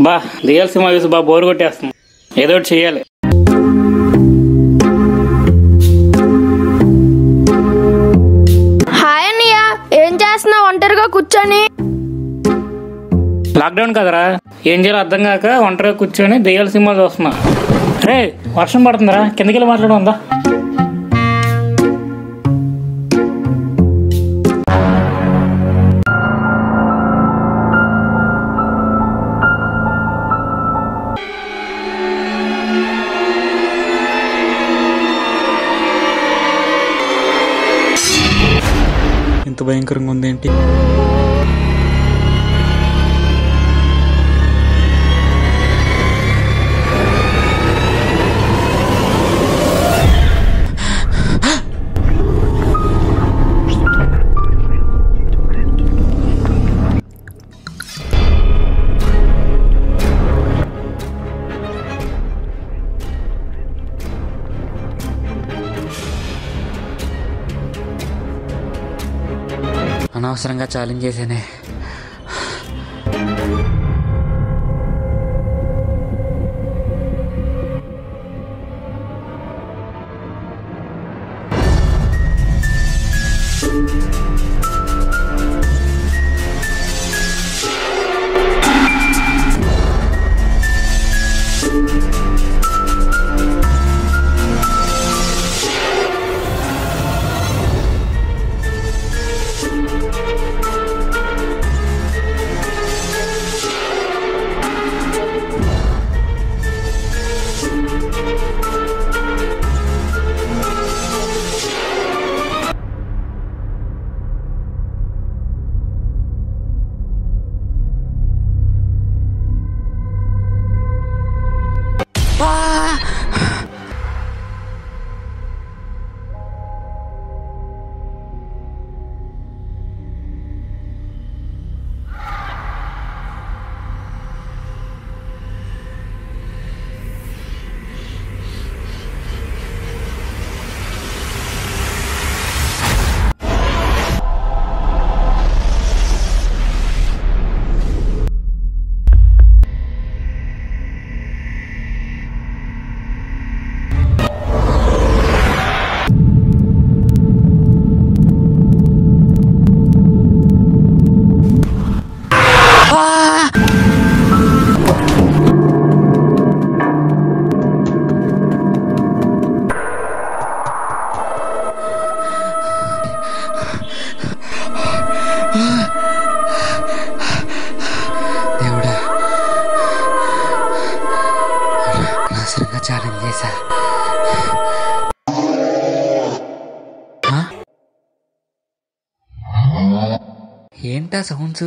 బా real cinema చూసి బా బోర్ కొట్టేస్తుంది ఏదో ఒకటి చేయాలి హాయ్ అన్నయ్య ఏం చేస్తున్నావు ఒంటరిగా కూర్చొని లాక్డౌన్ కదరా ఏం చేయాలో అర్థం కాక ఒంటరిగా కూర్చొని దెయ్యాల సినిమా చూస్తున్నా రే వర్షం పడుతుందిరా కిందకి వెళ్ళి మాట్లాడడం ఉందా ఎంత భయంకరంగా ఉందేంటి అనవసరంగా ఛాలెంజ్ చేశానే దేవుడా అనవసరంగా ఛాలెంజ్ చేశా ఆ? ఏంటా సౌండ్స్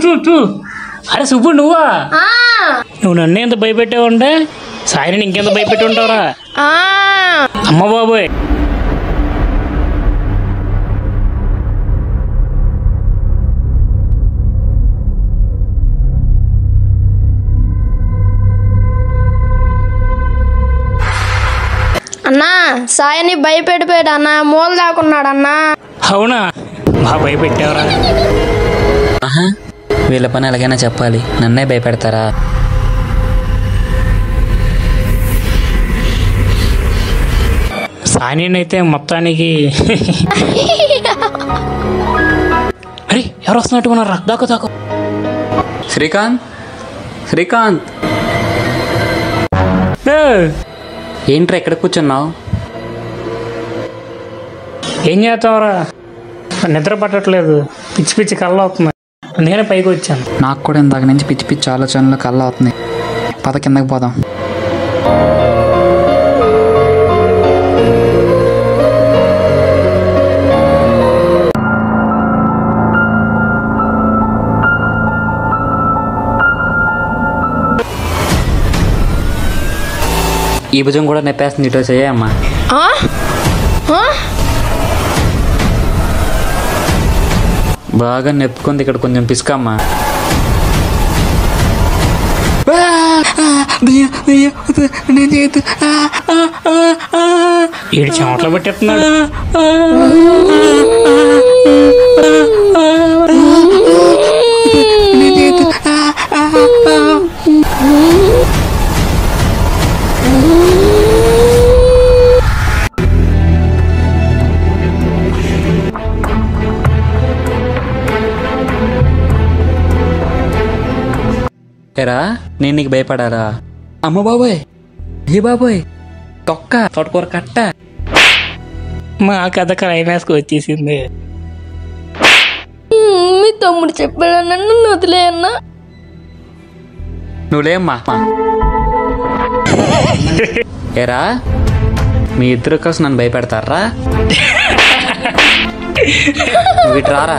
చూ చూ అరే సుబ్బు నువ్వా నువ్వు నన్ను ఎంత భయపెట్టావంటే సాయిని ఇంకెంత భయపెట్టి ఉంటావురా ఆ, అమ్మ బాబోయ్ అన్నా సాయని భయపెడిపోయాడు అన్నా మూల దాకున్నాడు అన్నా అవునా బాగా భయపెట్టావురా ఆహా వీళ్ళ పని ఎలాగైనా చెప్పాలి నన్నే భయపెడతారా సాయిని అయితే మొత్తానికి అరే ఎవరు వస్తున్నట్టు ఉన్నారా దాకో దాకో శ్రీకాంత్ శ్రీకాంత్ ఏ, ఏంట్రా ఎక్కడ కూర్చున్నావు ఏం చేస్తావురా నిద్ర పట్టట్లేదు పిచ్చి పిచ్చి కళ్ళు అవుతుంది అందుకనే పైకి వచ్చాను నాకు కూడా ఇందాక నుంచి పిచ్చి పిచ్చి ఆలోచనలు కళ్ళ అవుతున్నాయి పద కిందకి పోదాం ఈ భుజం కూడా నెప్పేస్తుంది ఇటో చెయ్యమ్మా ఆ? ఆ? బాగా నెప్పుకుంది ఇక్కడ కొంచెం పిసుకమ్మా ఏడు చెమటలు పెట్టేస్తున్నాడు ఎరా నేను నీకు భయపడారా అమ్మ బాబోయ్ ఏ బాబోయ్ తొక్క తోటకూర కట్ట మా కథ క్లైమాక్స్కి వచ్చేసింది మీ తమ్ముడు చెప్పాడు నన్ను వదిలే అన్నా నువ్వులేమ్మా ఎరా మీ ఇద్దరు కలిసి నన్ను భయపెడతారా నువ్వు ఇటు రారా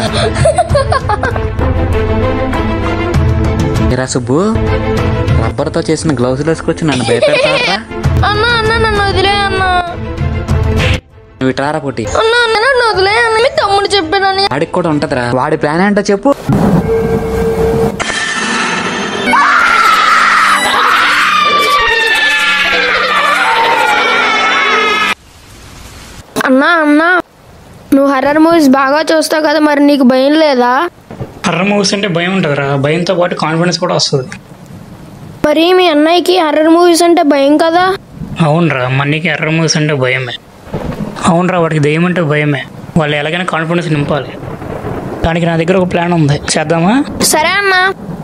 ఎరా సుబ్బు రబ్బర్తో చేసిన గ్లౌజులు వేసుకొచ్చి నన్ను భయపెడతారా అన్నా అన్న నన్ను వదిలే అన్నా నువ్వు ఇటు రారా పోటీ అన్నా అన్న నన్ను వదిలే అన్న మీ తమ్ముడు చెప్పాడని వాడికి కూడా ఉంటదిరా వాడి ప్లాన్ ఏంటో చెప్పు అన్నా అన్నా నువ్వు హర్రర్ మూవీస్ బాగా చూస్తావు కదా మరి నీకు భయం లేదా హర్రర్ మూవీస్ అంటే భయం ఉంటుందిరా భయంతో పాటు కాన్ఫిడెన్స్ కూడా వస్తుంది మరి మీ అన్నయ్యకి హర్రర్ మూవీస్ అంటే భయం కదా అవునరా మన్నీకి హర్రర్ మూవీస్ అంటే భయమే అవునరా వాడికి దయ్యం అంటే భయమే వాళ్ళు ఎలాగైనా కాన్ఫిడెన్స్ నింపాలి దానికి నా దగ్గర ఒక ప్లాన్ ఉంది చేద్దామా సరే అన్నా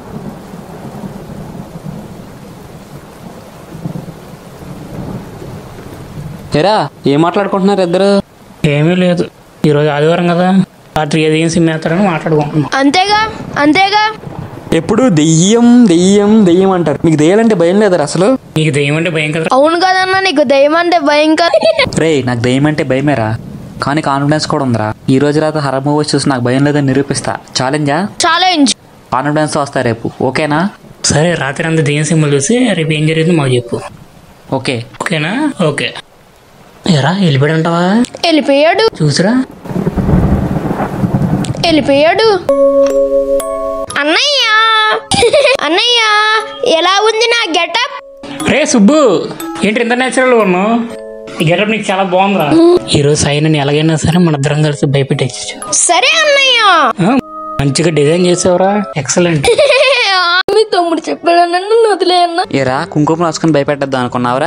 ఎరా ఏం మాట్లాడుకుంటున్నారు ఇద్దరు ఏమీ లేదు ఈరోజు ఆదివారం కదా రాత్రి ఏది ఏం సిమ్ వేస్తారని మాట్లాడుకుంటున్నాం అంతేగా అంతేగా ఎప్పుడు దెయ్యం దెయ్యం దెయ్యం అంటారు మీకు దెయ్యాలంటే భయం లేదరా అసలు నీకు దయ్యం అంటే భయం కదా అవును కదన్నా నీకు దయ్యం అంటే భయం కదా రే నాకు దెయ్యం అంటే భయమేరా కానీ కాన్ఫిడెన్స్ కూడా ఉందిరా ఈ రోజు రాత్రి హర్రర్ మూవీస్ చూసి నాకు భయం లేదని నిరూపిస్తా ఛాలెంజా ఛాలెంజ్ కాన్ఫిడెన్స్ వస్తా రేపు ఓకేనా సరే రాత్రి అంతా దయ్యం సినిమాలు చూసి రేపు ఏం జరిగిందో మాకు చెప్పు ఓకే ఓకేనా ఓకే ఎరా వెళ్ళిపోయాడు అంటావా వెళ్ళిపోయాడు చూసిరా వెళ్ళిపోయాడు అన్నయ్య అన్నయ్య ఎలా ఉంది నా గెటప్ రే సుబ్బు ఏంటి ఇంత నేచురల్ ఉన్నావు ఈ గెటప్ నీకు చాలా బాగుందిరా ఈరోజు సైన్ ఎలాగైనా సరే మన ఇద్దరం కలిసి భయపెట్టచ్చు సరే అన్నయ్య మంచిగా డిజైన్ చేసావురా ఎక్సలెంట్ మీ తమ్ముడు చెప్పాడు నన్ను వదిలే అన్న ఏరా కుంకుమ రాసుకొని భయపెట్టద్దాం అనుకున్నావురా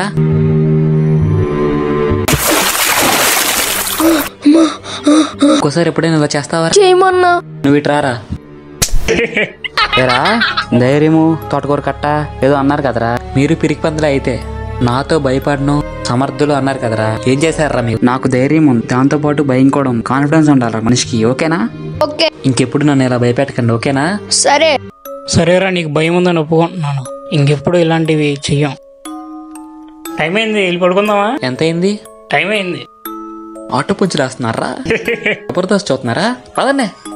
ఒక్కోసారి ఎప్పుడైనా ఇలా చేస్తావా చేయమన్నా నువ్వు ఇటు రారా ఏరా ధైర్యము తోటకూర కట్ట ఏదో అన్నారు కదరా మీరు పిరికి పందులే అయితే నాతో భయపడను సమర్థులు అన్నారు కదరా ఏం చేశారా మీరు నాకు ధైర్యం ఉంది దాంతో పాటు భయం కూడా ఉంది కాన్ఫిడెన్స్ ఉండాలి మనిషికి ఓకేనా ఓకే ఇంకెప్పుడు నన్ను ఇలా భయపెట్టకండి ఓకేనా సరే సరేరా నీకు భయం ఉందని ఒప్పుకుంటున్నాను ఇంకెప్పుడు ఇలాంటివి చెయ్యం టైం అయింది వెళ్ళి పడుకుందామా ఎంత అయింది టైం అయింది ఆటో పుంచి రాస్తున్నారా జబర్దస్త్ చూస్తున్నారా పదండి